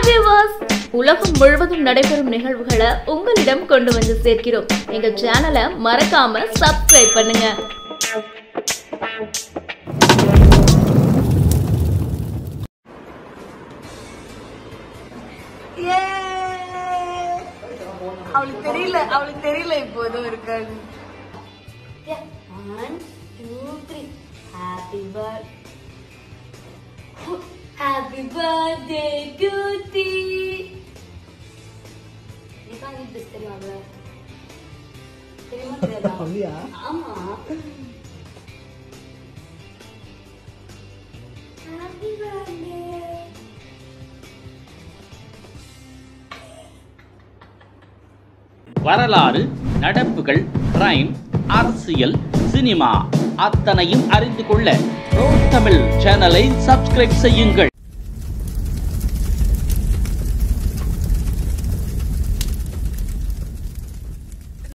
Viewers உலகம் முழுவதும் நடைபெறும் நிகழ்வுகளை உங்களிடம் கொண்டு வந்து சேர்க்கிறோம் எங்க சேனலை மறக்காம சப்ஸ்கிரைப் பண்ணுங்க அவளுக்கு தெரியல அவளுக்கு தெரியல இப்போ எதுவும் இருக்காது One, two, three. Happy birthday. Happy birthday to thee. நிக்கா நீ பேச தெரியுமா தெரியுமா தெரியாதா ஆமா ஹாப்பி பர்த்டே வரலாறு நடப்புகள் கிரைம் அரசியல் சினிமா அத்தனையும் அறிந்து கொள்ள ப்ரோ தமிழ் சேனலை சப்ஸ்கிரைப் செய்யுங்கள்